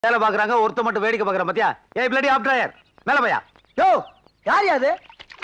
வேலை பாக்குறாங்க ஒருத்த மட்டும் வேடிக்கை பாக்குற பாத்தியா ஏய் பிளடி ஆப் டிரைவர் மேல பையா யோ யார் அது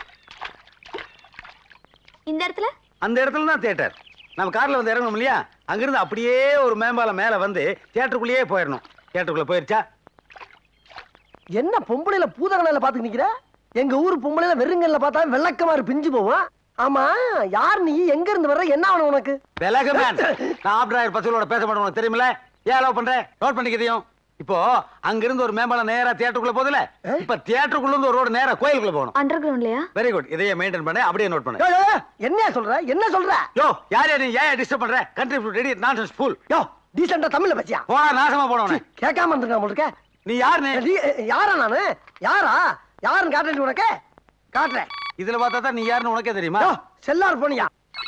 இந்த இடத்துல அந்த இடத்துல தான் தியேட்டர் நம்ம கார்ல வந்து இறங்கணும் இல்லையா அங்கிருந்து அப்படியே ஒரு மேம்பாலம் மேல வந்து தியேட்டருக்குள்ளேயே போயிடணும் தியேட்டருக்குள்ள போயிருச்சா என்ன பொம்பளையில பூதகணையில பாத்துக்கு நிக்கிற எங்க ஊர் பொம்பளையில வெறுங்கல்ல பார்த்தா வெள்ளக்கமாறு பிஞ்சு போவோம் ஆமா யார் நீ எங்க இருந்து வர்ற என்ன ஆகணும் உனக்கு விலக மேன் நான் ஆப் டிரைவர் பசங்களோட பேச மாட்டேன் உனக்கு தெரியுமில்ல ஏன் அலோவ் பண்ற நோட் பண்ணிக்கிறதையும் இப்போ அங்கிருந்து ஒரு மேம்பாலம் நேரா தியேட்டருக்குள்ள போகுதுல இப்ப தியேட்டருக்குள்ள இருந்து ஒரு ரோடு நேரா கோயிலுக்குள்ள போகணும் அண்டர் கிரவுண்ட்லயா வெரி குட் இதையே மெயின்டைன் பண்ண அப்படியே நோட் பண்ணு யோ, யோ, யோ, என்ன சொல்ற என்ன சொல்ற யோ யார் யார் நீ ஏன் டிஸ்டர்ப் பண்ற country food ready nonsense fool யோ டீசெண்டா தமிழ்ல பேசியா போடா நாசமா போனவனே கேட்காம இருந்திருக்கா உங்களுக்கு நீ யாருன்னு நீ யாரா நானு யாரா யாருன்னு காட்டுறேன் உனக்கு காட்டுறேன் இதுல பார்த்தா தான் நீ யாருன்னு உனக்கே தெரியுமா யோ செல்லார் போனியா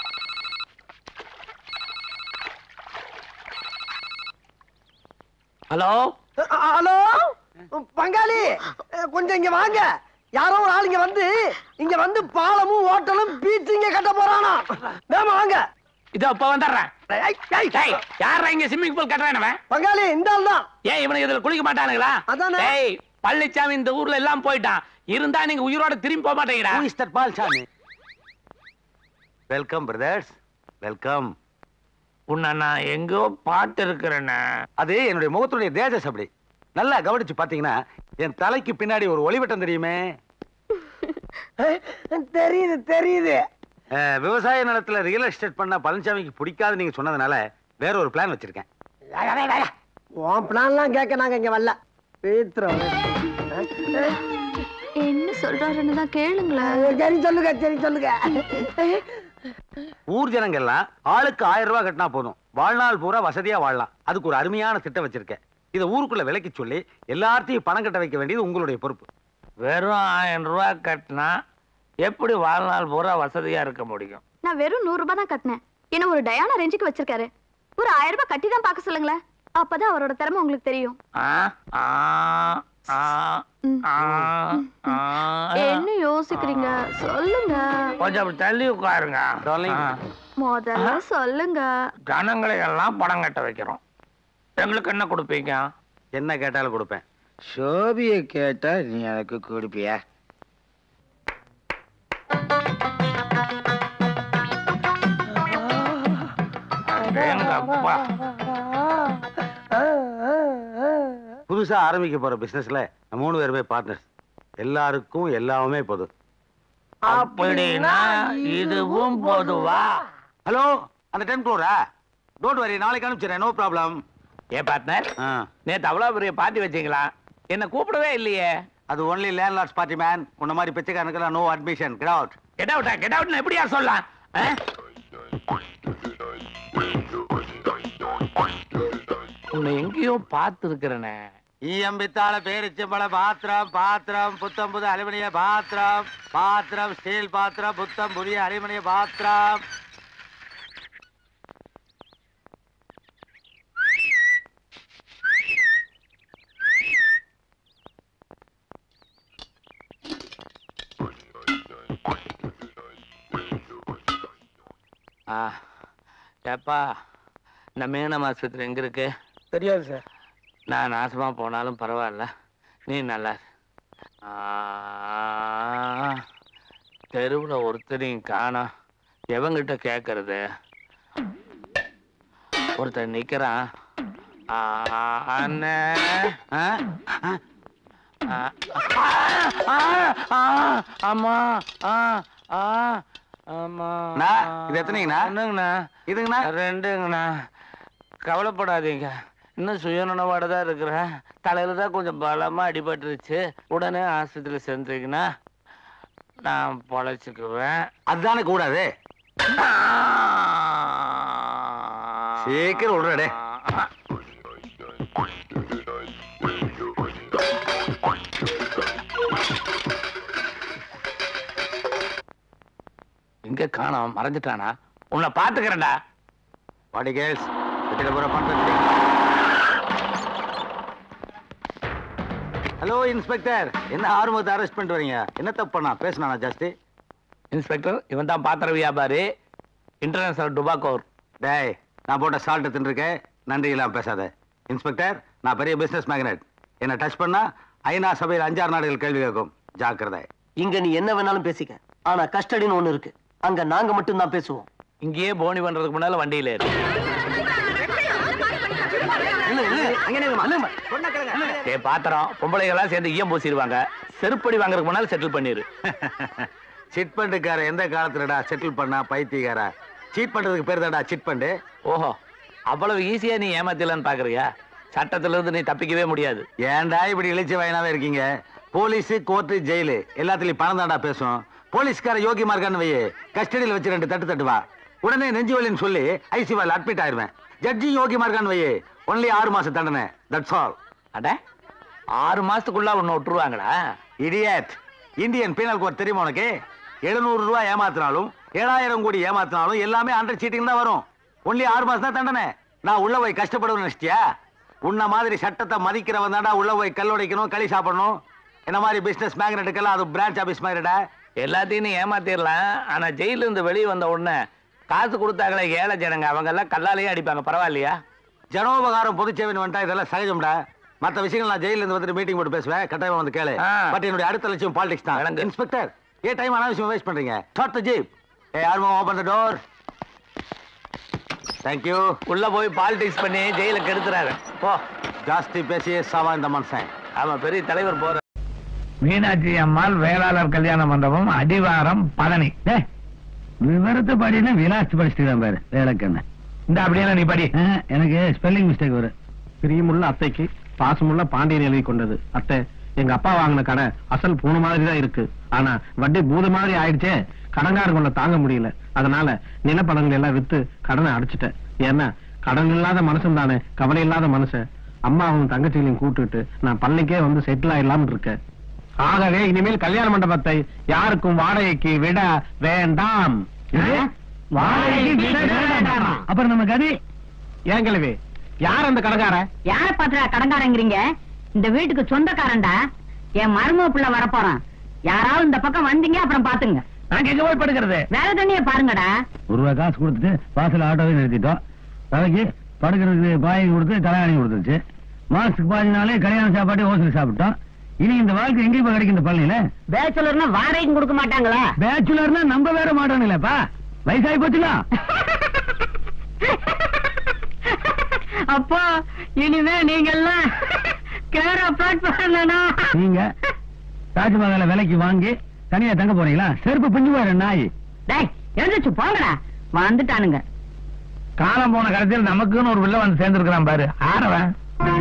ஹலோ அ- ஹலோ பங்காளி அ, கொஞ்சம் இங்க வாங்க யாரோ ஒரு ஆள் இங்க வந்து இங்க வந்து பாலமும் ஹோட்டலும் பீச் இங்க கட்ட போறானா வேமா வாங்க இதோ இப்ப வந்துடுறேன் ஐய், ஐய். டேய் யாரா இங்க ஸ்விம்மிங் பூல் கட்டுறேன் பங்காளி இந்த ஆள் தான் ஏன் இவனுக்கு இதுல குளிக்க மாட்டானுங்களா அதானே. டேய் பழனிச்சாமி இந்த ஊர்ல எல்லாம் போயிட்டான் இருந்தா நீங்க உயிரோட திரும்பி போக மாட்டேங்கிறா mister Palsamy welcome brothers welcome உன்னை நான் எங்கோ பாட்டு இருக்கிறேன்னு அது என்னுடைய முகத்துடைய தேஜஸ் அப்படி நல்லா கவனிச்சு பாத்தீங்கன்னா என் தலைக்கு பின்னாடி ஒரு ஒளிவட்டம் தெரியுமே தெரியுது தெரியுது அஹ், விவசாய நிலத்துல ரியல் எஸ்டேட் பண்ண பழனிசாமிக்கு பிடிக்காது நீங்க சொன்னதுனால வேற ஒரு பிளான் வச்சிருக்கேன் உன் பிளான்லாம் கேட்க நாங்க இங்க வரல பேத்துறோம் என்ன சொல்றாருன்னு தான் கேளுங்களேன் சரி சொல்லுங்க சரி சொல்லுங்க ஊர் ஜனங்க எல்லாம் ஆளுக்கு ஆயிரம் ரூபாய் கட்டினா போதும் வாழ்நாள் பூரா வசதியா வாழலாம் அதுக்கு ஒரு அருமையான திட்டம் வச்சிருக்கேன் இதை ஊருக்குள்ள விலைக்கு சொல்லி எல்லார்த்தையும் பணம் கட்ட வைக்க வேண்டியது உங்களுடைய பொறுப்பு வெறும் ஆயிரம் ரூபாய் கட்டினா எப்படி வாழ்நாள் பூரா வசதியா இருக்க முடியும் நான் வெறும் நூறு ரூபாய் தான் கட்டினேன் என்ன ஒரு டயானா ரேஞ்சுக்கு வச்சிருக்காரு ஒரு ஆயிரம் ரூபாய் கட்டி தான் பார்க்க சொல்லுங்களேன் அப்பதான் அவரோட திறமை உங்களுக்கு தெரியும் ஆ, ஆ, ஆ, ம். ஆ, ஆ. என்ன யோசிக்கிறீங்க சொல்லுங்க கொஞ்சம் அப்படி தள்ளி உட்காருங்க Darling. ஆ. முதல்ல சொல்லுங்க ஜனங்களை எல்லாம் படம் கட்ட வைக்கிறோம் எங்களுக்கு என்ன கொடுப்பீங்க என்ன கேட்டாலும் கொடுப்பேன் சோபிய கேட்டா நீ எனக்கு கொடுப்பியா எங்க அப்பா புதுசா ஆரம்பிக்க போற பிசினஸ்ல நம்ம மூணு பேருமே பார்ட்னர்ஸ் எல்லாருக்கும் எல்லாமே பொது அப்படின்னா இதுவும் பொதுவா ஹலோ அந்த டென் க்ளோரா டோன்ட் வரி நாளைக்கு அனுப்பிச்சிடறேன் நோ ப்ராப்ளம் ஏ பார்ட்னர் நேத்து அவ்வளவு பெரிய பார்ட்டி வச்சீங்களா என்ன கூப்பிடவே இல்லையே அது ஒன்லி லேண்ட்லார்ட்ஸ் பார்ட்டி மேன் உன்ன மாதிரி பிச்சைக்காரனுக்கு no admission get out get அவுட்டா கெட் அவுட்னு எப்படியா சொல்லலாம் ஆ? உன்னை எங்கேயோ பார்த்து இருக்கிறனே ஈயம்பித்தாள பேரிச்சம்பழ பாத்திரம் பாத்திரம் புத்தம் புது அலுமினிய பாத்திரம் பாத்திரம் ஸ்டீல் பாத்திரம் புத்தம் புதிய அலுமினிய பாத்திரம் ஆ ஏப்பா இந்த மீனம் ஆஸ்பத்திரி எங்க இருக்கு தெரியாது சார் நான் நாசமா போனாலும் பரவாயில்ல நீ நல்லா இரு. ஆ, தெருவுல ஒருத்தரையும் காணோம் எவங்கிட்ட கேட்கறது ஒருத்தன் நிக்கிறான் ஆ, அண்ணே ஆ? ஆ? ஆ, ஆ, ஆ, அம்மா ஆ, ஆ, அம்மா அண்ணா, இது எத்தனைங்கண்ணா? ஒண்ணுங்கண்ணா இதுங்கண்ணா ரெண்டுங்கண்ணா கவலைப்படாதீங்க இன்னும் சுயநலவோட தான் இருக்கிறேன் தலையில தான் கொஞ்சம் பலமா அடிபட்டுருச்சு உடனே ஆஸ்பத்திரியில் சேர்ந்துருக்கீங்கன்னா நான் பொழைச்சிக்குவேன் அதுதானே கூடாது சீக்கிரம் விடுறா டேய். எங்க காணோம் மறைஞ்சிட்டானா உன்னை பாத்துக்கிறேன்டா பாடி கேர்ள்ஸ் வெட்டில போற பண்றது ஹலோ இன்ஸ்பெக்டர் என்ன ஆர்வத்தை அரெஸ்ட் பண்ணிட்டு வரீங்க என்ன தப்பு பண்ணா பேசினா ஜாஸ்தி இன்ஸ்பெக்டர் இவன் தான் பாத்திர வியாபாரி இன்டர்நேஷனல் டுபாக்கோர் டேய் நான் போட்ட சால்ட்டை தின்றுருக்கேன் நன்றி இல்லாம பேசாத இன்ஸ்பெக்டர் நான் பெரிய பிசினஸ் மேக்னெட் என்ன டச் பண்ணா ஐநா சபையில் அஞ்சாறு நாடுகள் கேள்வி கேட்கும் ஜாக்கிரதை இங்க நீ என்ன வேணாலும் பேசிக்க ஆனா கஸ்டடின்னு ஒண்ணு இருக்கு அங்க நாங்க மட்டும் தான் பேசுவோம் இங்கேயே போனி பண்றதுக்கு முன்னால வண்டியில ஏறு ஏ பாத்திரம் பொம்பளைகளா சேர்ந்து ஈயம் பூசிடுவாங்க செருப்படி வாங்குறதுக்கு முன்னால செட்டில் பண்ணிரு சிட் பண்டுக்கார எந்த காலத்துலடா செட்டில் பண்ணா பைத்தியக்காரா சீட் பண்றதுக்கு பேர் தான்டா சிட் பண்டு ஓஹோ அவ்வளவு ஈஸியா நீ ஏமாத்திடலான்னு பாக்குறியா சட்டத்துல இருந்து நீ தப்பிக்கவே முடியாது ஏன்டா இப்படி இழிச்ச வயனாவே இருக்கீங்க போலீஸ் கோர்ட்டு ஜெயிலு எல்லாத்துலயும் பணம் தான்டா பேசும் போலீஸ்கார யோகியமா இருக்கான்னு வையே கஸ்டடியில் வச்சு ரெண்டு தட்டு தட்டுவா உடனே நெஞ்சு வலின்னு சொல்லி ஐசிவால் அட்மிட் ஆயிருவேன் ஜட்ஜி யோகியமா இருக்கான்னு வையே ஒன்லி ஆறு மாசம் தண்டனை தட்ஸ் ஆல் அட ஆறு மாசத்துக்குள்ள உன்னை விட்டுருவாங்களா இடியட் இந்தியன் பீனல் கோட் தெரியுமா உனக்கு எழுநூறு ரூபாய் ஏமாத்தினாலும் ஏழாயிரம் கோடி ஏமாத்தினாலும் எல்லாமே அண்டர் சீட்டிங் தான் வரும் ஒன்லி ஆறு மாசம் தான் தண்டனை நான் உள்ள போய் கஷ்டப்படுவேன் நினைச்சிட்டியா உன்ன மாதிரி சட்டத்தை மதிக்கிறவன் தான்டா உள்ள போய் கல் உடைக்கணும் களி சாப்பிடணும் என்ன மாதிரி பிசினஸ் மேக்னெட்டுக்கெல்லாம் அது பிரான்ச் ஆபீஸ் மாதிரிடா எல்லாத்தையும் நீ ஏமாத்திடலாம் ஆனா ஜெயில இருந்து வெளியே வந்த உடனே காசு கொடுத்தாங்களே ஏழை ஜனங்க அவங்க எல்லாம் கல்லாலேயே அடிப்பாங்க பரவாயில்லையா ஜனோபகாரம் பொதுச்சேவன் வந்துட்டா இதெல்லாம் சகஜம்டா மத்த விஷயங்கள் நான் ஜெயில இருந்து வந்துட்டு மீட்டிங் போட்டு பேசுவேன் கட்டாயமா வந்து கேளு ஆ. பட் என்னுடைய அடுத்த லட்சியம் பாலிடிக்ஸ் தான் விளங்கு. இன்ஸ்பெக்டர் ஏ டைம் அனாவசியம் வேஸ்ட் பண்றீங்க ஸ்டார்ட் த ஜீப் ஏ யாருமா ஓபன் த டோர் தேங்க்யூ உள்ள போய் பாலிடிக்ஸ் பண்ணி ஜெயில கெடுத்துறாரு போ ஜாஸ்தி பேசியே சாவா இந்த மனுஷன் ஆமா பெரிய தலைவர் போற மீனாட்சி அம்மாள் வேளாளர் கல்யாண மண்டபம் அடிவாரம் பழனி விவரத்தை படினா விலாசி படிச்சுட்டு பாரு வேலைக்கண்ண இந்த அப்படியே நீ படி எனக்கு ஸ்பெல்லிங் மிஸ்டேக் வரும் பிரியமுள்ள அத்தைக்கு பாசமுள்ள பாண்டியன் எழுதி கொண்டது அத்தை எங்க அப்பா வாங்கின கடை அசல் பூனை மாதிரி தான் இருக்கு ஆனா வட்டி பூத மாதிரி ஆயிடுச்சே கடன்காரன் கொள்ள தாங்க முடியல அதனால நிலப்படங்கள் எல்லாம் வித்து கடனை அடைச்சிட்டேன் ஏன்னா கடன் இல்லாத மனுஷன் தானே கவலை இல்லாத மனுஷன் அம்மாவும் தங்கச்சிகளையும் கூட்டுட்டு நான் பள்ளிக்கே வந்து செட்டில் ஆயிடலாம்னு இருக்கேன் ஆகவே இனிமேல் கல்யாண மண்டபத்தை யாருக்கும் வாடகைக்கு விட வேண்டாம் வாடகைக்கு விட வேண்டாமா? அப்புறம் நம்ம கதி ஏன் கிழவி யார் அந்த கடன்காரன் யார பாத்துறா கடங்காரங்கிறீங்க இந்த வீட்டுக்கு சொந்தக்காரன்டா என் மருமக பிள்ளை வரப்போறான் யாராவது இந்த பக்கம் வந்தீங்க அப்புறம் பாத்துங்க நாங்க எங்க போய் படுக்கிறது வேற தண்ணிய பாருங்கடா ஒரு ரூபாய் காசு கொடுத்துட்டு வாசல் ஆட்டோவே நிறுத்திட்டோம் தலைக்கு படுக்கிறதுக்கு பாய் கொடுத்து கல்யாணி கொடுத்துருச்சு மாசத்துக்கு பாதி நாளே கல்யாண சாப்பாடு ஹோட்டல் சாப்பிட்டோம் இனி இந்த வாழ்க்கை எங்கேயும் போய் கிடைக்கும் இந்த பள்ளியில பேச்சுலர்னா வாடகைக்கும் கொடுக்க மாட்டாங்களா பேச்சுலர்னா நம்ம வேற மாட்டோம்லப்பா வயசாகி போச்சுங்களா அப்போ இனிமே நீங்க எல்லாம் கேரா பிளாட் பண்ணணும் நீங்க தாஜ்மஹாலை விலைக்கு வாங்கி தனியா தங்க போறீங்களா செருப்பு பிஞ்சு போயிரு நாய் டேய் எழுந்துச்சு போங்கடா வந்துட்டானுங்க காலம் போன கடைசியில் நமக்குன்னு ஒரு பிள்ளை வந்து சேர்ந்துருக்கிறான் பாரு ஆறவன்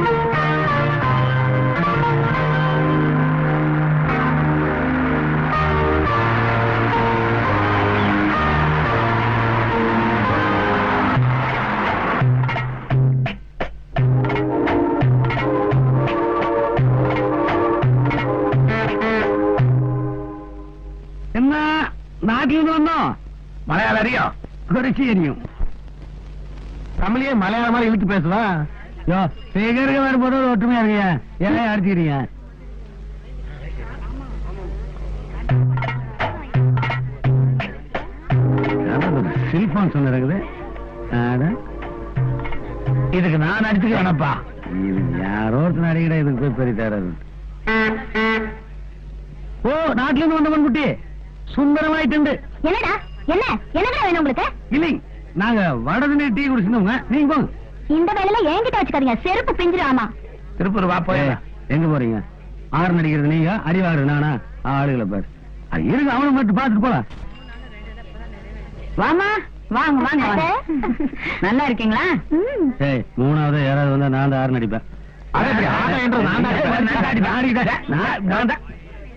என்ன நாட்டில இருந்து வந்தோம் மலையாள அறியும் குறிச்சி எரியும் தமிழையே மலையாள மாதிரி இழுத்து பேசுவா யோ சேகருக்கு வரும்போது ஒரு ஒற்றுமையா இருக்கீங்க எல்லாம் அடிச்சுக்கிறீங்க செல்போன் சொன்ன இருக்குது அட, இதுக்கு நான் அடிச்சுக்க வேணப்பா இது யாரோ ஒருத்தன் அடிக்கடா இதுக்கு போய் பெரிய தராது ஓ நாட்டுல இருந்து வந்தவன் குட்டி சுந்தரமாயிட்டு என்னடா என்ன என்னடா வேணும் உங்களுக்கு இல்லை நாங்க வடதுனே டீ குடிச்சிருந்தவங்க நீங்க போங்க இந்த வேலையில என்கிட்ட வச்சுக்காதீங்க செருப்பு பிஞ்சிராமா திருப்பூர் வா போய் ஏய், எங்க போறீங்க ஆறு நடிக்கிறது நீங்க அடி வாங்குறது நானா ஆளுகளை பாரு அது இருக்கு அவனை மட்டும் பாத்துட்டு போலாம் வாமா வாங்க வாங்க வாங்க. நல்லா இருக்கீங்களா ஏய் மூணாவது யாராவது வந்தா நான் தான் ஆறு நடிப்பேன் அதே எப்படி? ஆட்டம் என்றது நான் தான் அடிப்பேன். நான் தான் அடிப்பேன். ஆடிக்கிட்டேன். நான் நான் தான்.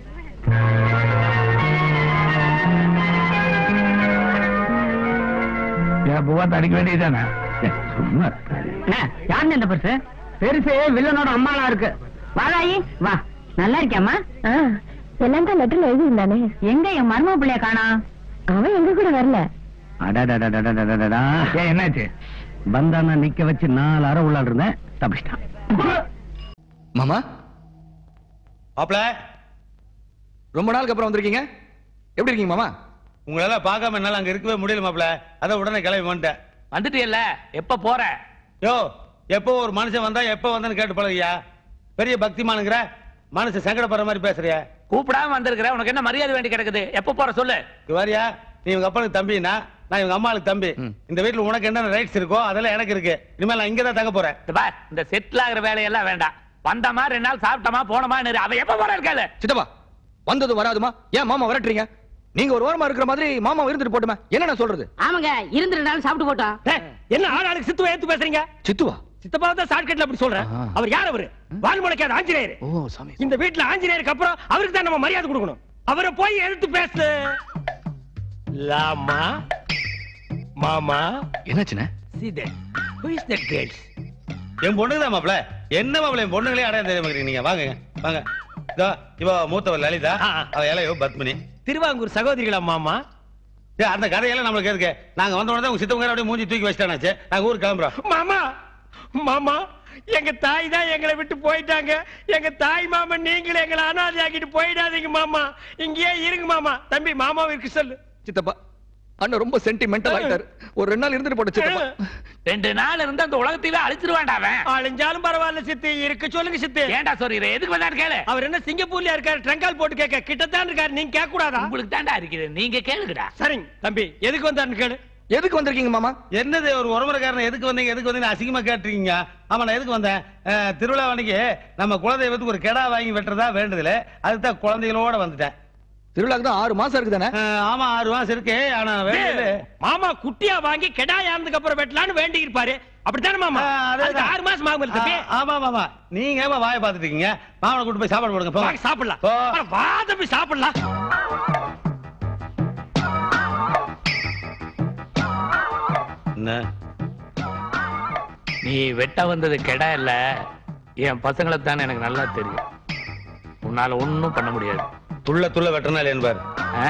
என் புவாத்த அடிக்க வேண்டியதுதானே ஏய், சும்மா இருக்காரு. யாருன்னு இந்த பர்ஸ் பெருசு வில்லனோட அம்மாளா இருக்கு வாடாயி வா நல்லா இருக்கியாமா எல்லாம் தான் லெட்டர்ல எழுதி இருந்தானே எங்க என் மருமக பிள்ளைய காணா அவன் எங்க கூட வரல அடடடடடடடடா. ஏன் என்னாச்சு வந்தான்னா நிக்க வச்சு நாலு அரை உள்ளாடு இருந்தேன் தப்பிச்சிட்டான் மாமா மாப்ள ரொம்ப நாளுக்கு அப்புறம் வந்திருக்கீங்க எப்படி இருக்கீங்க மாமா உங்களால பார்க்காம என்னால அங்க இருக்கவே முடியல மாப்ள அதான் உடனே கிளம்பி வந்துட்டேன் வந்துட்டியல்ல எப்ப போற யோ எப்போ ஒரு மனுஷன் வந்தா எப்போ வந்தான்னு கேட்டு பழகியா பெரிய பக்திமானுங்கிற மனுஷன் சங்கடப்படுற மாதிரி பேசுறிய கூப்பிடாம வந்திருக்கிற உனக்கு என்ன மரியாதை வேண்டி கிடக்குது எப்ப போற சொல்லு வாரியா நீ இவங்க அப்பனுக்கு தம்பினா நான் இவங்க அம்மாளுக்கு தம்பி இந்த வீட்டுல உனக்கு என்னென்ன ரைட்ஸ் இருக்கோ அதெல்லாம் எனக்கு இருக்கு இனிமேல் நான் இங்க தான் தங்க போறேன் இந்த பார் இந்த செட்டில் ஆகுற வேலையெல்லாம் வேண்டாம் வந்தமா ரெண்டு நாள் சாப்பிட்டமா போனமா அவ எப்ப போற இருக்காது சித்தப்பா வந்தது வராதுமா ஏன் மாமா விரட்டுறீங்க நீங்க ஒரு ஓரமா இருக்கிற மாதிரி மாமா இருந்துட்டு போட்டுமா என்ன நான் சொல்றது ஆமாங்க இருந்து ரெண்டு நாள் சாப்பிட்டு போட்டோம் என்ன ஆளாளுக்கு சித்துவ ஏத்து பேசுறீங்க சித்துவா சித்தப்பா தான் ஷார்ட்கட்ல அப்படி சொல்றேன் ஆஹா. அவர் யார் அவரு வால்முளைக்காத ஆஞ்சநேயர் ஓ சாமி இந்த வீட்டுல ஆஞ்சநேயருக்கு அப்புறம் அவருக்கு தான் நம்ம மரியாதை கொடுக்கணும் அவரை போய் எதிர்த்து பேசு லாமா மாமா என்னாச்சுண்ணே see that who is that girls என் பொண்ணுக்கு தான் மாப்பிள என்ன மாப்பிள என் பொண்ணுங்களே அடையாளம் தெரிய மாட்டேங்க நீங்க வாங்க வாங்க இதோ இவ மூத்தவர் லலிதா ஆ, ஆ. அவ இளையவ பத்மினி திருவாங்கூர் சகோதரிகளா மாமா ஏய், அந்த கதையெல்லாம் நம்மளுக்கு எதுக்கு நாங்க வந்த உடனே உங்க சித்தவங்க அப்படியே மூஞ்சி தூக்கி வச்சிட்டானாச்சு நாங்க ஊருக்கு கிளம்புறோம் மாமா மாமா எங்க தாய் தான் எங்களை விட்டு போயிட்டாங்க எங்க தாய் மாமா நீங்களும் எங்களை அனாதை ஆக்கிட்டு போயிடாதீங்க மாமா இங்கேயே இருங்க மாமா தம்பி மாமாவும் இருக்கு சொல்லு சித்தப்பா அண்ணன் ரொம்ப சென்டிமெண்டல் ஆயிட்டாரு ஒரு ரெண்டு நாள் இருந்துட்டு போட்ட சித்தப்பா ரெண்டு நாள் இருந்து அந்த உலகத்தையே அழிச்சிருவான்டா அவன் அழிஞ்சாலும் பரவாயில்ல சித்து இருக்க சொல்லுங்க சித்து ஏன்டா சொல்றீங்க எதுக்கு வந்தாரு கேளு அவர் என்ன சிங்கப்பூர்ல இருக்காரு ட்ரங்கால் போட்டு கேட்க கிட்டத்தான் இருக்காரு நீங்க கேட்க கூடாதா உங்களுக்கு தான்டா இருக்குது நீங்க கேளுங்கடா சரிங்க தம்பி எதுக்கு வந்தாருன்னு கேளு எதுக்கு வந்திருக்கீங்க மாமா என்னது ஒரு உறமுறைக்காரன் எதுக்கு வந்தீங்க எதுக்கு வந்தீங்க அசிங்கமா கேட்டிருக்கீங்க ஆமா நான் எதுக்கு வந்தேன் அஹ், திருவிழா அன்னைக்கு நம்ம குலதெய்வத்துக்கு ஒரு கெடா வாங்கி வெட்டுறதா வேண்டுதல அதுக்கு தான் குழந்தைகளோட வந்துட்டேன் திருவிழாக்கு தான் ஆறு மாசம் இருக்குதானே அஹ், ஆமா ஆறு மாசம் இருக்கு ஆனா வேண்டுதலு மாமா குட்டியா வாங்கி கெடா யாருந்துக்கு அப்புறம் வெட்டலான்னு வேண்டி இருப்பாரு அப்படித்தானே மாமா ஆ, அதேதான். அதுக்கு ஆறு மாசம் ஆகும் தம்பி ஆ, ஆமா ஆமா நீங்க ஏமா வாயை பார்த்துட்டு இருக்கீங்க மாமனை கூட்டு போய் சாப்பாடு போடுங்க வாங்க, போங்க சாப்பிடலாம் போ. அட, வா தம்பி சாப்பிடலாம் என்ன நீ வெட்ட வந்தது கெடா இல்ல என் பசங்களை தான் எனக்கு நல்லா தெரியும் உன்னால ஒண்ணும் பண்ண முடியாது துள்ள துள்ள வெட்டனால என்பார் ஆ?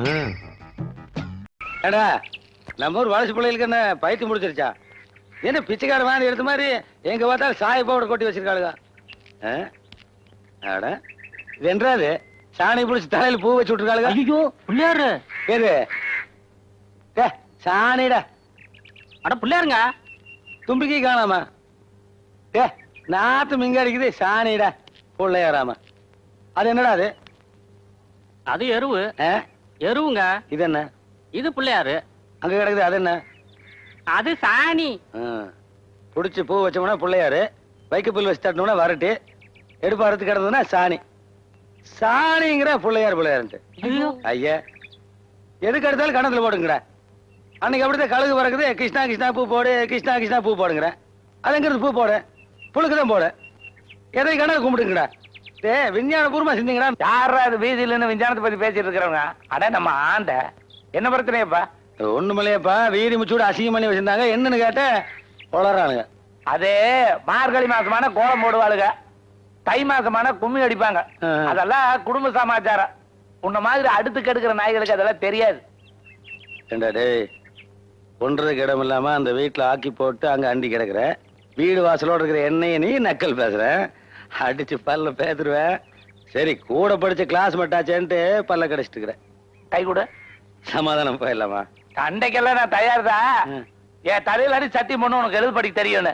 ஏடா நம்ம ஊர் வளர்ச்சி பிள்ளைகளுக்கு என்ன பயிற்சி முடிச்சிருச்சா என்ன பிச்சைக்கார வாங்கி எடுத்த மாதிரி எங்க பார்த்தாலும் சாய பவுடர் கொட்டி வச்சிருக்காளுங்க ஆ? அட வென்றாது சாணி புடிச்சு தலையில பூ வச்சு விட்டுருக்காளுங்க ஐயோ பிள்ளையாரு ஏது ஏ சாணிடா அட பிள்ளையாருங்க தும்பிக்கை காணாம ஏ நாத்து மிங்க அடிக்குது சாணிடா பிள்ளையாராம அது என்னடா அது அது எருவு ஆ? எருவுங்க இது என்ன இது பிள்ளையாரு அங்க கிடக்குது அது என்ன அது சாணி புடிச்சு பூ வச்சோம்னா பிள்ளையாரு வைக்க புல் வச்சு தட்டணும்னா வரட்டு எடுப்பு அறுத்து கிடந்ததுன்னா சாணி சாணிங்கிற பிள்ளையார் பிள்ளையாருன்ட்டு ஐயோ ஐயா எதுக்கு எடுத்தாலும் கணத்துல போடுங்கடா அன்னைக்கு அப்படிதான் கழுகு பறக்குது கிருஷ்ணா கிருஷ்ணா பூ போடு கிருஷ்ணா கிருஷ்ணா பூ போடுங்கிற அதுங்கிறது பூ போடு புழுக்கு தான் போடு எதை கணக்கு கும்பிடுங்கடா டே விஞ்ஞான பூர்வமா சிந்திங்கடா யாரா அது வீதியில இருந்து விஞ்ஞானத்தை பத்தி பேசிட்டு இருக்கிறவங்க அட நம்ம ஆண்ட என்ன பிரச்சனையப்பா ஒண்ணுமில்லையப்பா வீதி முச்சூடு அசிங்கம் பண்ணி வச்சிருந்தாங்க என்னன்னு கேட்ட வளர்றானுங்க அது மார்கழி மாசமான கோலம் போடுவாளுங்க தை மாசமான கும்மி அடிப்பாங்க ஆ. அதெல்லாம் குடும்ப சமாச்சாரம் உன்ன மாதிரி அடுத்து கெடுக்கிற நாய்களுக்கு அதெல்லாம் தெரியாது ஏண்டா டேய் ஒன்றதுக்கு இடம் இல்லாம அந்த வீட்டுல ஆக்கி போட்டு அங்க அண்டி கிடக்குற வீடு வாசலோட இருக்கிற என்னைய நீ நக்கல் பேசுற அடிச்சு பல்ல பேத்துருவேன் சரி கூட படிச்ச கிளாஸ் மட்டாச்சேன்ட்டு பல்ல கடிச்சிட்டு இருக்கிற கை கூட சமாதானம் போயிடலாமா சண்டைக்கெல்லாம் நான் தயார் தான் ம். என் தலையில அடி சத்தியம் பண்ணு உனக்கு எழுது படிக்க தெரியும்னு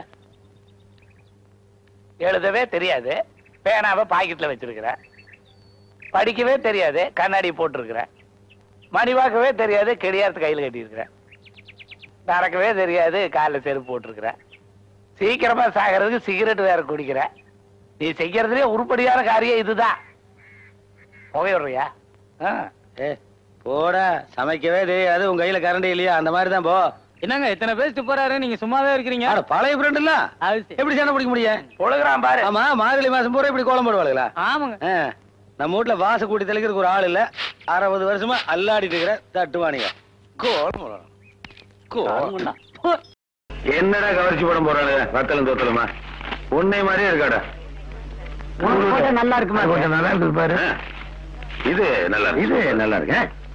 எழுதவே தெரியாது பேனாவை பாக்கெட்ல வச்சிருக்கிறேன் படிக்கவே தெரியாது கண்ணாடி போட்டிருக்கிறேன் மணி பார்க்கவே தெரியாது கெடியாரத்து கையில் கட்டியிருக்கிறேன் நடக்கவே தெரியாது காலில் செருப்பு போட்டிருக்கிறேன் சீக்கிரமா சாகிறதுக்கு சிகரெட் வேற குடிக்கிறேன் நீ செய்யறதுலயே உருப்படியான காரியம் இதுதான் புகையிடுறியா ஆ ஏ போடா சமைக்கவே தெரியாது உங்க கையில கரண்ட் இல்லையா அந்த மாதிரி தான் போ என்னங்க இத்தனை பேசிட்டு போறாரு நீங்க சும்மாவே இருக்கிறீங்க அட, பழைய ஃப்ரெண்ட் இல்ல அது சரி. எப்படி சண்டை பிடிக்க முடியும் பொழுகிறான் பாரு ஆமா மார்கழி மாசம் பூரா இப்படி கோலம் போடுவாளுங்களா ஆமாங்க ஆ, நம்ம வீட்ல வாச கூட்டி தெளிக்கிறதுக்கு ஒரு ஆள் இல்ல அறுபது வருஷமா அல்லாடிட்டு இருக்கிற தட்டுவானிங்க கோலம் போடணும். கோலம். என்னடா கவர்ச்சி படம் போறாங்க வத்தலும் தோத்தலுமா உன்னை மாதிரியே இருக்காடா நல்லா இருக்குமா கொஞ்சம் நல்லா இருக்கு பாரு இது நல்லா இருக்கு இது நல்லா இருக்கு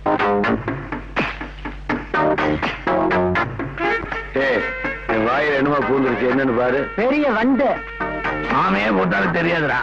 ஏய் என் வாயில என்னமா பூந்துருச்சு என்னன்னு பாரு பெரிய வண்டு ஆமையே போட்டாலும் தெரியாதுடா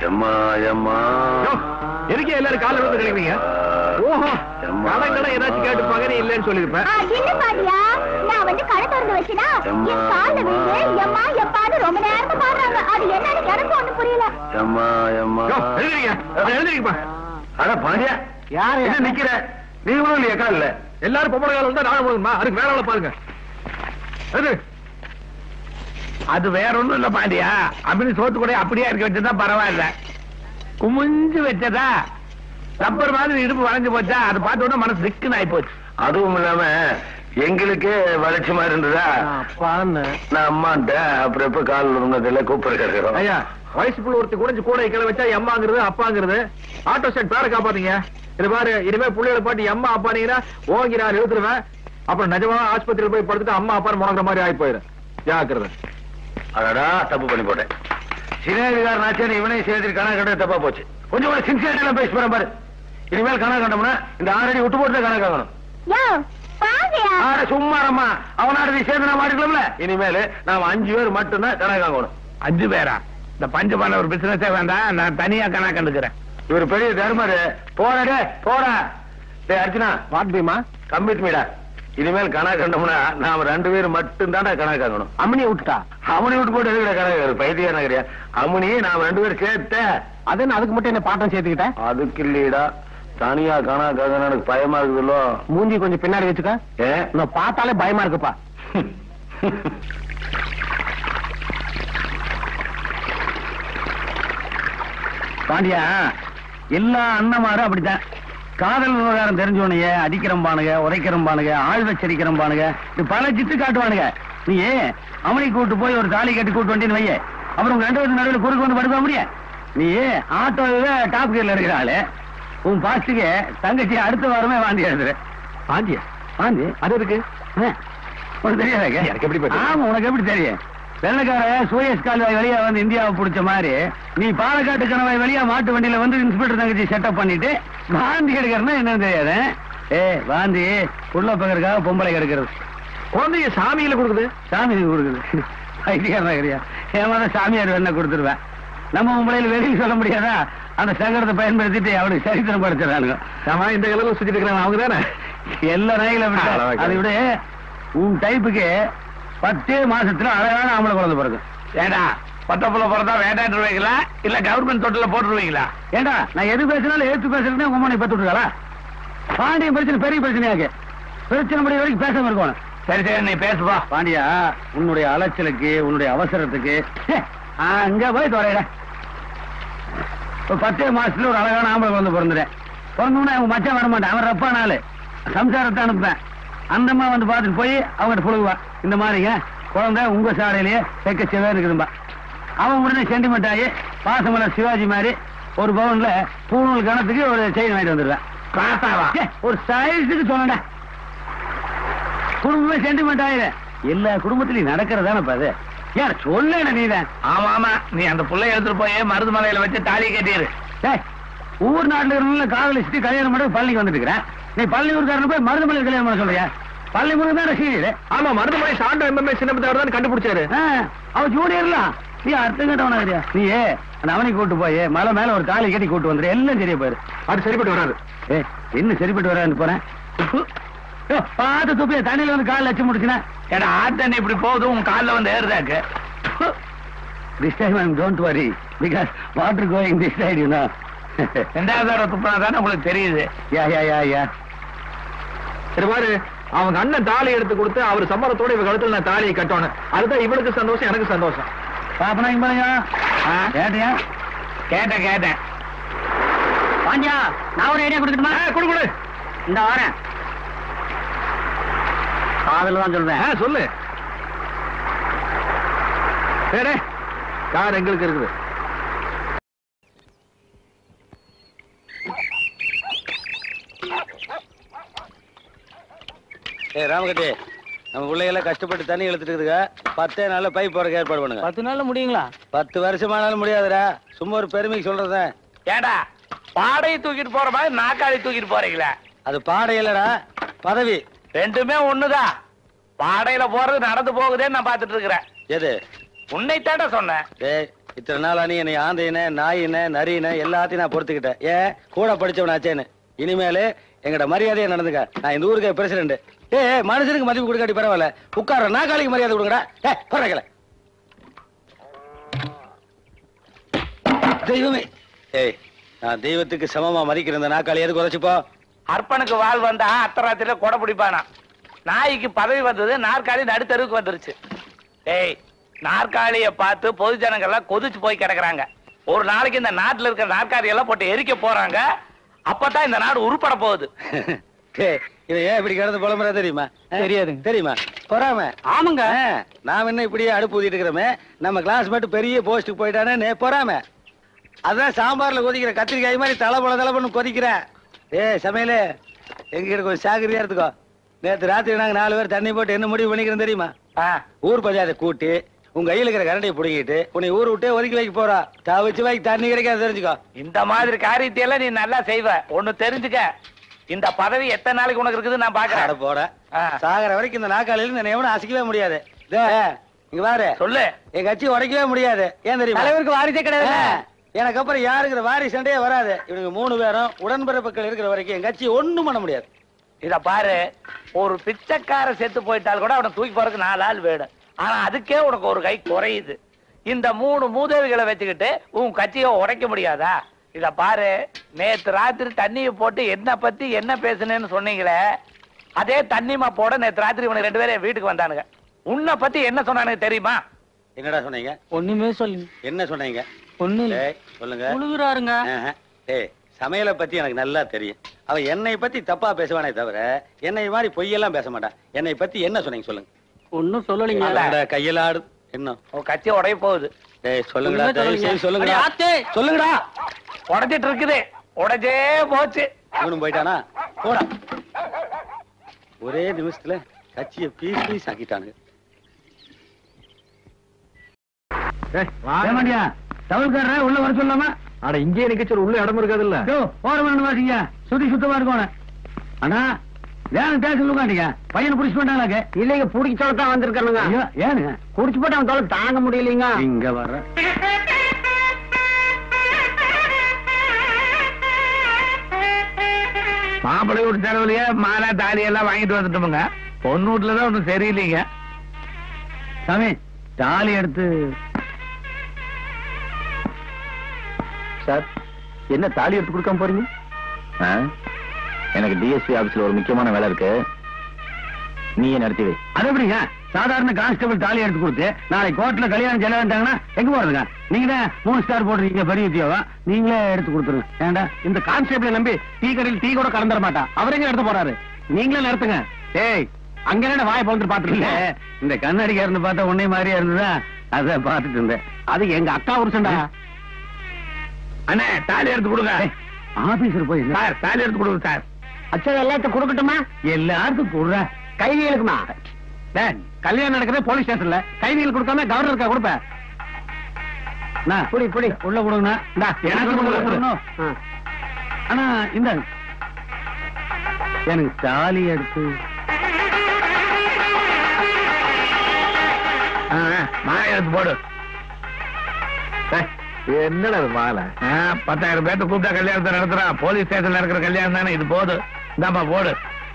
எம்மா எம்மா யோ, எதுக்கு எல்லாரும் காலைல விழுந்து கிளம்புறீங்க ஓஹோ கடங்களை ஏதாச்சும் கேட்டுப்பாங்க நீ இல்லைன்னு சொல்லியிருப்பேன் இல்ல பாட்டியா நான் வந்து கடை திறந்து வச்சுனா என் கால்ல விழுந்து எம்மா எப்பான்னு ரொம்ப நேரமா பாடுறாங்க அது என்னன்னு எனக்கு ஒண்ணு புரியல எம்மா எம்மா யோ, எழுதுறீங்க எழுதுறீங்கப்பா அட பாண்டியா யாரு என்ன நிக்கிற நீ ஒண்ணும் இல்லையா காலில் எல்லாரும் பொம்பளை காலம் வந்தா நானும் போகணுமா அதுக்கு வேற ஆளை பாருங்க எது அது வேற ஒண்ணும் இல்ல பாண்டியா அப்படி சோத்து கூட அப்படியே இருக்க வச்சதா பரவாயில்ல குமிஞ்சு வச்சதா ரப்பர் மாதிரி இடுப்பு வளைஞ்சு போச்சா அதை பார்த்த உடனே மனசு திக்குன்னு ஆயி போச்சு அதுவும் இல்லாம எங்களுக்கே வளர்ச்சிமா இருந்ததா அப்பான்னு நான் அம்மான்ட்ட அப்புறம் எப்ப கால் விழுந்ததில்ல கூப்பிட கேட்கிறோம் ஐயா வயசு புள்ள ஒருத்தி குடிஞ்சு கூட கிளை வச்சா எம்மாங்கிறது அப்பாங்கிறது ஆட்டோ ஸ்டாண்ட் பேரை காப்பாத்தீங்க இது பாரு இனிமே புள்ளைகளை பாட்டு எம்மா அப்பானீங்கன்னா ஓங்கி நான் எழுத்துருவேன் அப்புறம் நிஜமா ஆஸ்பத்திரியில் போய் படுத்துட்டு அம்மா அப்பான்னு முடங்குற மாதிரி ஆகி போயிடும் ஜாக்கிரதை அடடா தப்பு பண்ணி போட்டேன் சினேதிகார் நாச்சன் இவனையும் சேர்த்து கணக்கு கண்டது தப்பா போச்சு கொஞ்சம் கூட சின்சியரிட்டி பேசி போறேன் பாரு இனிமேல் கணக்கு கண்டோம்னா இந்த ஆறடி விட்டு போட்டு கணக்கு ஆகணும் யோ பாவியா ஆற சும்மாரம்மா அவனாட நீ சேர்ந்து நான் மாட்டிக்கலாம்ல இனிமேல் நாம அஞ்சு பேர் மட்டும்தான் கணக்கு ஆகணும் அஞ்சு பேரா இந்த பஞ்சு பண்ண ஒரு பிசினஸே வேண்டாம் நான் தனியா கணக்கு கண்டுக்கிறேன் இவர் பெரிய தர்மரு போடா டே போடா டேய் அர்ச்சனா வாட் பீமா கம்பித் மீடா இனிமேல் கணக்கு கண்டோம்னா நாம ரெண்டு பேரும் மட்டும் தான்டா கணக்கு ஆகணும் அம்மனியை விட்டுட்டா அவனை விட்டு போட்டு எதுக்குடா கணக்கு பைத்தியம் நகரியா அவனையே நாம ரெண்டு பேரும் சேர்த்த அது என்ன அதுக்கு மட்டும் என்ன பாட்டம் சேர்த்துக்கிட்டேன் அதுக்கு இல்லையடா தனியா கணக்கு எனக்கு பயமா இருக்குதுல்லோ மூஞ்சி கொஞ்சம் பின்னாடி வச்சுக்க ஏன் நான் பார்த்தாலே பயமா இருக்குப்பா பாண்டியா எல்லா அண்ணமாரும் அப்படித்தான் காதல் விவகாரம் தெரிஞ்சவனுங்க அடிக்கிறம்பானுங்க உதைக்கிறம்பானுங்க ஆள் வச்சரிக்கிறம்பானுங்க இது பல சித்து காட்டுவானுங்க நீ அவனை கூட்டு போய் ஒரு தாலி கட்டி கூட்டு வண்டின்னு வைய அப்புறம் உங்க ரெண்டு பேரும் நடுவில் குறுக்கு வந்து படுக்க முடியும் நீ ஆட்டோவே டாப் கியர்ல இருக்கிற ஆளு உன் பாஸ்டுக்கு தங்கச்சி அடுத்த வாரமே வாந்தி எழுதுற பாண்டியா வாந்தி அது இருக்கு ஆ, உனக்கு தெரியாதாங்க எனக்கு எப்படி தெரியும்? ஆமா உனக்கு எப்படி தெரியும் வெள்ளக்கார சூயஸ் கால்வாய் வழியா வந்து இந்தியாவை பிடிச்ச மாதிரி நீ பாலக்காட்டு கணவாய் வழியா மாட்டு வண்டியில வந்து இன்ஸ்பெக்டர் தங்கச்சி செட்டப் பண்ணிட்டு வாந்தி எடுக்கிறனா என்னன்னு தெரியாது ஏ வாந்தி புள்ள பக்கறதுக்காக பொம்பளை கிடக்கிறது குழந்தைய சாமியில கொடுக்குது சாமி கொடுக்குது ஐடியா ஏமாத சாமியார் என்ன கொடுத்துருவேன் நம்ம பொம்பளையில வெளியில் சொல்ல முடியாதா அந்த சங்கடத்தை பயன்படுத்திட்டு அவனுக்கு சரித்திரம் படுத்துறானுங்க ஆமா இந்த கலர்ல சுத்திட்டு இருக்கிறாங்க அவங்க தானே எல்லா நாய்களை விட அழகா இருக்கு. அதை விட உன் டைப்புக்கு பத்தே மாசத்துல அழகான ஆம்பளை குழந்தை பிறகு ஏடா பத்த புள்ள பிறந்தா வேண்டாண்டுருவீங்களா இல்ல கவர்மெண்ட் தொட்டில போட்டுருவீங்களா ஏண்டா நான் எது பேசினாலும் ஏத்து பேசுறதுனே உங்க அம்மா பத்து விட்டுருக்காளா பாண்டியன் பிரச்சனை பெரிய பிரச்சனையாக்கு பிரச்சனை முடிய வரைக்கும் பேசாம இருக்கணும் சரி சரி நீ பேசுவா பாண்டியா உன்னுடைய அலைச்சலுக்கு உன்னுடைய அவசரத்துக்கு ஹே, அங்க போய் தொலைடா இப்ப பத்தே மாசத்துல ஒரு அழகான ஆம்பளை குழந்தை பிறந்துட்டேன் பிறந்தோடனே அவங்க மச்சான் வர மாட்டான் அவன் ரப்பா நாள் சம்சாரத்தை அனுப்புவேன் அந்த அம்மா வந்து பார்த்துட்டு போய் அவங்ககிட்ட புழுகுவா இந்த மாதிரிங்க குழந்தை உங்க சாலையிலேயே வைக்க செவே இருக்குதும்பா அவன் உடனே சென்டிமெண்ட் ஆகி பாசமலர் சிவாஜி மாதிரி ஒரு பவுன்ல பூநூல் கணத்துக்கு ஒரு செயின் வாங்கிட்டு வந்துடுவேன் காத்தாவா ஏ, ஒரு சைஸுக்கு சொன்னடா குடும்பமே சென்டிமெண்ட் ஆயிரு எல்லா குடும்பத்திலயும் நடக்கிறதானே அது யார் சொல்ல நீதான் ஆமா ஆமா நீ அந்த புள்ளைய எடுத்துட்டு போய் மருது மலையில வச்சு தாலி கட்டிடு டேய், ஊர் நாட்டுல இருந்த காதலிச்சுட்டு கல்யாணம் பண்ணி பள்ளிக்கு வந்துட்டு இருக்கிறேன் நீ பள்ளி ஊருக்காரன் போய் மருதமலை கல்யாணம் பண்ண சொல்றியா பள்ளி முருகன் தான் ரசிகர் ஆமா மருதுமலை சாண்டோ எம்எம்ஏ சின்னப்பத்தவர் தான் கண்டுபிடிச்சாரு அவன் ஜூனியர்லாம் நீ அர்த்தம் கேட்டவனா இருக்கியா நீ அந்த அவனை கூட்டு போய் மலை மேல ஒரு தாலி கட்டி கூட்டு வந்துரு எல்லாம் சரியா போயிரு அது சரிப்பட்டு வராது ஏ என்ன சரிப்பட்டு வரான்னு போறேன் யோ, பார்த்து துப்பிய தண்ணியில வந்து கால் லட்சம் முடிச்சுனா ஏடா ஆத்தண்ணி இப்படி போகுது உன் கால்ல வந்து ஏறுதாக்கு this time I'm don't worry because water going this side you know ரெண்டாவது தடவை துப்புனா தானே உங்களுக்கு தெரியுது யா யா யா யா சரி பாரு அவங்க அண்ணன் தாலி எடுத்து கொடுத்து அவர் சம்மரத்தோட இவ கழுத்துல நான் தாலியை கட்டணும் அதுதான் இவனுக்கு சந்தோஷம் எனக்கு சந்தோஷம் பாப்பனா இங்க பாருங்க ஆ? கேட்டியா கேட்டேன் கேட்டேன் பாண்டியா நான் ஒரு ஐடியா கொடுக்கட்டுமா குடு குடு இந்த வரேன் காதல் தான் சொல்றேன் ஆ, சொல்லு சரி கார் எங்களுக்கு இருக்குது ஏய் ராமகட்டி நம்ம பிள்ளைகளை கஷ்டப்பட்டு தண்ணி இழுத்துட்டு இருக்குதுங்க பத்தே நாள்ல பைப் போறதுக்கு ஏற்பாடு பண்ணுங்க பத்து நாள்ல முடியுங்களா பத்து வருஷமானாலும் முடியாதுடா சும்மா ஒரு பெருமைக்கு சொல்றதேன் ஏடா பாடையை தூக்கிட்டு போற மாதிரி நாக்காளி தூக்கிட்டு போறீங்களா அது பாடை இல்லடா பதவி ரெண்டுமே ஒண்ணுதான் பாடையில போறது நடந்து போகுதேன்னு நான் பாத்துட்டு இருக்கிறேன் எது உன்னை சொன்னேன் டேய் இத்தனை நாளா நீ என்னை ஆந்தையின நாயின நரியின எல்லாத்தையும் நான் பொறுத்துக்கிட்டேன் ஏன் கூட படிச்சவனாச்சேன்னு இனிமேலு எங்கட மரியாதையை நடந்துக்க நான் இந்த ஊருக்கு பிரசிடண்ட் ஏ மனுஷனுக்கு மதிப்பு கொடுக்காட்டி பரவாயில்ல உட்கார நாக்காளிக்கு மரியாதை கொடுங்கடா ஏ போறக்கல தெய்வமே ஏய் நான் தெய்வத்துக்கு சமமா மதிக்கிற இந்த நாக்காளி எதுக்கு உரைச்சுப்போ அர்ப்பனுக்கு வாழ் வந்தா அத்தராத்திரில கொடை பிடிப்பானா நாய்க்கு பதவி வந்தது நாற்காலி நடுத்தருவுக்கு வந்துருச்சு ஏய் நாற்காலிய பார்த்து பொது ஜனங்கள்லாம் கொதிச்சு போய் கிடக்குறாங்க ஒரு நாளைக்கு இந்த நாட்டுல இருக்கிற நாற்காலி எல்லாம் போட்டு எரிக்க போறாங்க அப்பதான் இந்த நாடு உருப்பட போகுது ஏய், இவன் ஏன் இப்படி கிடந்து புலம்புறா தெரியுமா தெரியாதுங்க தெரியுமா பொறாம ஆமாங்க நாம என்ன இப்படியே அடுப்பு ஊதிட்டு இருக்கிறோமே நம்ம கிளாஸ் மட்டும் பெரிய போஸ்ட்டுக்கு போயிட்டானே பொறாம அதான் சாம்பார்ல கொதிக்கிற கத்திரிக்காய் மாதிரி தலை போல தலை பண்ணு கொதிக்கிறேன் ஏய் சமையலே எங்க கொஞ்சம் சாகரியா இருந்துக்கோ நேத்து ராத்திரி நாங்க நாலு பேர் தண்ணி போட்டு என்ன முடிவு பண்ணிக்கிறோம் தெரியுமா ஆ, ஊர் பஞ்சாயத்தை கூட்டி உங்க கையில இருக்கிற கரண்டியை புடுங்கிட்டு உன்னை ஊர் விட்டே ஒதுக்கி வைக்க போறா தவிச்சு வைக்க தண்ணி கிடைக்காது தெரிஞ்சுக்கோ இந்த மாதிரி காரியத்தையெல்லாம் நீ நல்லா செய்வ ஒண்ணு தெரிஞ்சுக்க இந்த பதவி எத்தனை நாளைக்கு உனக்கு இருக்குது நான் அட பாக்குறேன் போட ஆ. சாகர வரைக்கும் இந்த நாக்காளில இந்த எவனும் அசைக்கவே முடியாது இதோ, இங்க பாரு சொல்லு என் கட்சி உடைக்கவே முடியாது ஏன் தெரியுமா தலைவருக்கு வாரிசே கிடையாது. ஆ, எனக்கு அப்புறம் யாருங்கிற வாரி சண்டையே வராது இவனுங்க மூணு பேரும் உடன்பிறப்புகள் இருக்கிற வரைக்கும் என் கட்சி ஒண்ணும் பண்ண முடியாது இத பாரு ஒரு பிச்சைக்கார செத்து போயிட்டால் கூட அவனை தூக்கி போறதுக்கு நாலு ஆள் வேணும் ஆனா அதுக்கே உனக்கு ஒரு கை குறையுது இந்த மூணு மூதேவிகளை வச்சுக்கிட்டு உன் கட்சியை உடைக்க முடியாதா இத பாரு நேத்து ராத்திரி தண்ணியை போட்டு என்ன பத்தி என்ன பேசுனேன்னு சொன்னீங்களே அதே தண்ணிமா போட நேத்து ராத்திரி இவனுக்கு ரெண்டு பேரும் என் வீட்டுக்கு வந்தானுங்க உன்னை பத்தி என்ன சொன்னானுங்க தெரியுமா என்னடா சொன்னீங்க ஒண்ணுமே சொல்லுங்க என்ன சொன்னீங்க ஒண்ணு டேய், சொல்லுங்க முழுகுறாருங்க ஆஹா. டேய் சமையலை பத்தி எனக்கு நல்லா தெரியும் அவன் என்னை பத்தி தப்பா பேசுவானே தவிர என்னை மாதிரி பொய்யெல்லாம் பேச மாட்டான் என்னை பத்தி என்ன சொன்னீங்க சொல்லுங்க ஒண்ணும் சொல்லலைங்க அடடா, கையில ஆடு என்ன உன் கட்சி உடைய போகுது டேய் சொல்லுங்கடா ஒண்ணுமே தயவு சொல்லலைங்க. செய்து சொல்லுங்கடா அடி ஆத்தே. சொல்லுங்கடா உடைச்சிட்டு இருக்குது உடைச்சே போச்சு இவனும் போயிட்டானா போடா ஒரே நிமிஷத்துல கட்சியை பீஸ் பீஸ் ஆக்கிட்டானுங்க ஏமாண்டியா தவறுக்காரர உள்ள வர சொல்லாமா அட இங்கே நிக்க சொல்ல உள்ள இடம் இருக்காதுல்ல போற வேணும் வாசிங்க சுத்தி சுத்தமா இருக்கணும் அண்ணா வேணும் டேஷன் உட்காந்துங்க பையனை புடிச்சு பண்ணாங்க இல்லைங்க புடிச்சு சொல்லத்தான் வந்திருக்கானுங்க ஐயோ ஏனுங்க குடிச்சு போட்டு அவன் தொலை தாங்க முடியலைங்க இங்க வர்ற மாப்பிள்ளை வீட்டு செலவுலயே மாலா தாலி எல்லாம் வாங்கிட்டு வந்துட்டோமுங்க பொண்ணு வீட்டுல தான் ஒன்றும் சரியில்லைங்க சாமி தாலி எடுத்து சார் என்ன தாலி எடுத்து கொடுக்காம போறீங்க ஆ? எனக்கு டிஎஸ்பி ஆபீஸ்ல ஒரு முக்கியமான வேலை இருக்கு நீயே நடத்தி வை அது எப்படிங்க சாதாரண கான்ஸ்டபிள் தாலி எடுத்து கொடுத்து நாளைக்கு கோர்ட்ல கல்யாணம் செல்ல வேண்டாங்கன்னா எங்க போறதுங்க நீங்க தான் மூணு ஸ்டார் போடுறீங்க பெரிய உத்தியோகம் நீங்களே எடுத்து கொடுத்துருங்க ஏண்டா இந்த கான்ஸ்டபிளை நம்பி டீ கடையில் டீ கூட கலந்துட மாட்டா அவர் எங்க எடுத்து போறாரு நீங்களே நடத்துங்க டேய் அங்க என்ன வாயை பழுந்து இல்ல பாத்துருக்கீங்க இந்த கண்ணாடிக்கா இருந்து பார்த்தா உன்னை மாதிரியா இருந்ததா அத பாத்துட்டு இருந்தேன் அது எங்க அக்கா புருஷன்டா அண்ணே தாலி எடுத்து கொடுங்க ஆபீசர் போய் என்ன- சார் தாலி எடுத்து கொடுங்க சார் அச்சா எல்லாத்தையும் கொடுக்கட்டுமா எல்லாருக்கும் போடுற கைதிகளுக்குமா டேய், கல்யாணம் நடக்கிறது போலீஸ் ஸ்டேஷன்ல கைதிகள் கொடுக்காம கவர்னருக்கா கொடுப்பேன் அண்ணா, புடி புடி உள்ள கொடுங்கண்ணா இந்தா, எனக்கு கொடுங்க, கொடுங்க. ஆ. ஆனா இந்த எனக்கு தாலி எடுத்து ஆ, ஆ, மாலை எடுத்து போடு டேய், என்னடா இது மாலை ஆ, பத்தாயிரம் பேர்த்த கூப்பிட்டா கல்யாணத்தை நடத்துறான் போலீஸ் ஸ்டேஷன்ல இருக்கிற கல்யாணம் தானே இது போதும் இந்தாம்மா போடு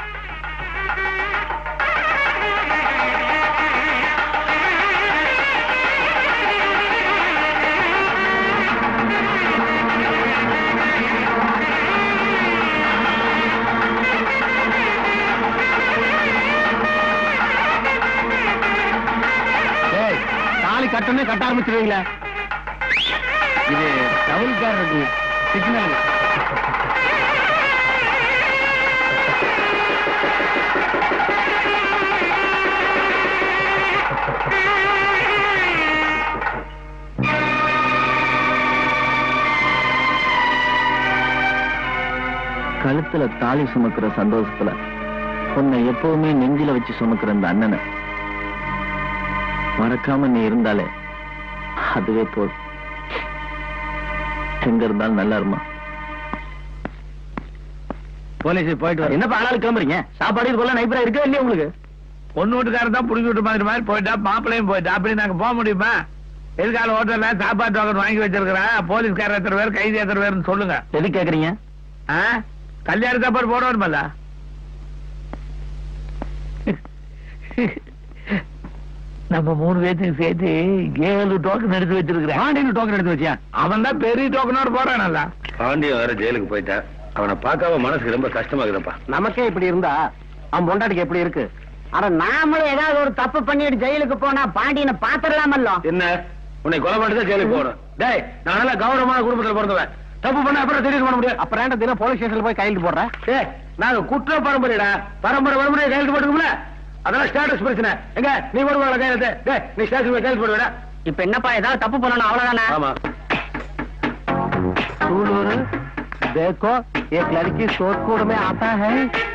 ஏய், தாலி கட்டணே கட்ட ஆரம்பிச்சிருவீங்களா இது டவுன்கார் இருக்குங்க சிக்னல் கழுத்துல தாலி சுமக்கிற சந்தோஷத்துல உன்னை எப்பவுமே நெஞ்சில வச்சு சுமக்கிற அந்த அண்ணனை மறக்காம நீ இருந்தாலே அதுவே போதும் எங்க இருந்தாலும் நல்லா இருமா போலீஸ் போயிட்டு வர என்னப்பா ஆளாளு கிளம்புறீங்க சாப்பாடு இது போல நைபரா இருக்கா இல்லையா உங்களுக்கு பொண்ணு வீட்டுக்காரர் தான் புடிச்சு விட்டு மாதிரி மாதிரி போயிட்டா மாப்பிள்ளையும் போயிட்டா அப்படி நாங்க போக முடியுமா எதிர்கால ஹோட்டல்ல சாப்பாடு டோக்கன் வாங்கி வச்சிருக்கிறேன் போலீஸ்காரர் எத்தனை பேர் கைதி எத்தனை பேர்னு சொல்லுங்க எது கேக்குறீங்க ஆ? கல்யாண சாப்பாடு போட வருமல்ல நம்ம மூணு பேர்த்துக்கு சேர்த்து ஏழு டோக்கன் எடுத்து வச்சிருக்கிறேன் பாண்டியன் டோக்கன் எடுத்து வச்சியா அவன் தான் பெரிய டோக்கனோட போறானல்ல பாண்டியன் வேற ஜெயிலுக்கு போயிட்டான் அவனை பார்க்காம மனசுக்கு ரொம்ப கஷ்டமா இருக்குதுப்பா நமக்கே இப்படி இருந்தா அவன் பொண்டாட்டிக்கு எப்படி இருக்கு ஆனா நாமளும் ஏதாவது ஒரு தப்பு பண்ணிட்டு ஜெயிலுக்கு போனா பாண்டியனை பாத்திரலாமல்லோ என்ன உன்னை கொலை பண்ணிட்டு ஜெயிலுக்கு போகணும் டேய் நான் நல்லா கௌரவமான குடும்பத்துல பிறந்தவன் தப்பு பண்ண அப்புறம் தெரியும் பண்ண முடியும் அப்புறம் ஏன்டா தினம் போலீஸ் ஸ்டேஷன்ல போய் கையெழுத்து போடுற டேய் நாங்க குற்ற பரம்பரைடா பரம்பரை பரம்பரை கையெழுத்து போட்டுக்கோம்ல அதெல்லாம் ஸ்டேட்டஸ் பிரச்சனை எங்க நீ போடுவாங்க கையெழுத்து டேய் நீ ஸ்டேஷன் போய் கையெழுத்து போடுவேடா இப்ப என்னப்பா ஏதாவது தப்பு பண்ணணும் அவ்வளவுதானே ஆமா सूलूर देखो एक लड़की सोदपुर में आता है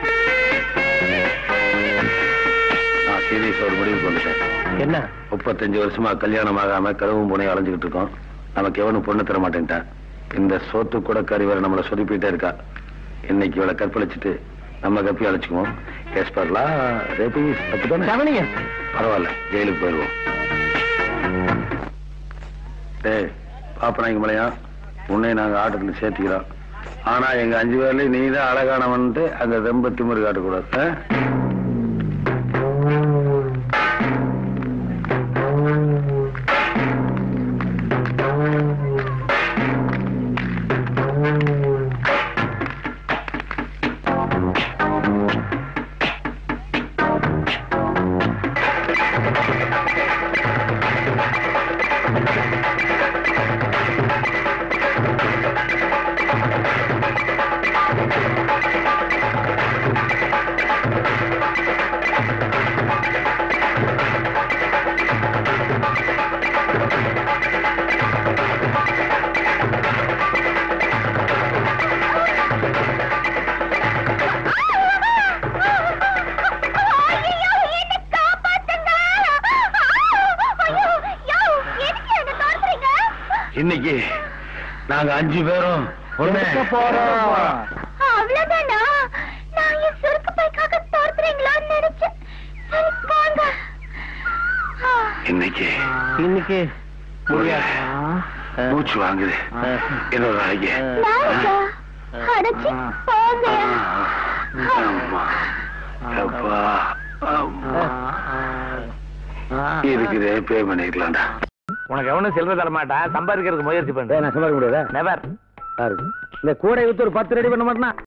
நான் சீரியஸ் ஒரு முடிவுக்கு வந்துட்டேன் என்ன முப்பத்தஞ்சு வருஷமா கல்யாணம் ஆகாம கருவும் புனையும் அலைஞ்சுக்கிட்டு இருக்கோம் நமக்கு எவனும் பொண்ணு தர மாட்டேன்ட்டான் இந்த சோத்து கூட கறி வேற நம்மளை சொதிப்பிட்டே இருக்கா இன்னைக்கு இவளை கற்பழிச்சிட்டு நம்ம கப்பி அழைச்சுக்குவோம் கேஸ் பரலாம் ரேபி தப்பு தானே கவனிங்க பரவாயில்ல ஜெயிலுக்கு போயிடுவோம் டேய் பாப்பனாங்க மலையா உன்னை நாங்க ஆட்டத்துல சேர்த்துக்கிறோம் ஆனா எங்க அஞ்சு பேர்லயும் நீ தான் அழகானவன்ட்டு அங்க ரொம்ப திமிரு காட்டக்கூடாது ஆ? ஐயையோ, என்னை காப்பாத்துங்க! ஐயோ, யோ, எதுக்கு என்னை துரத்துறீங்க? இன்னைக்கு நாங்க அஞ்சு பேரும் ஒண்ணு அவ்வளவுதானா? நான் என் சுருக்கு பைக்காக துரத்துறீங்களான்னு நினைச்சேன். சரி, வாங்க. ஆ, இன்னைக்கு இன்னைக்கு முடியாது. மூச்சு வாங்குது இன்னொரு நாளைக்கு நாளைக்கா? அடச்சி, போங்க. அம்மா அப்பா அம்மா இருக்குது பே பண்ணிக்கலாம்டா உனக்கு எவனும் செல்வ தர மாட்டான் சம்பாதிக்கிறதுக்கு முயற்சி பண்ணு நான் சம்பாதிக்க முடியாதா நெவர் இந்த கூடை வித்து ஒரு பத்து ரெடி பண்ண மாட்டேனா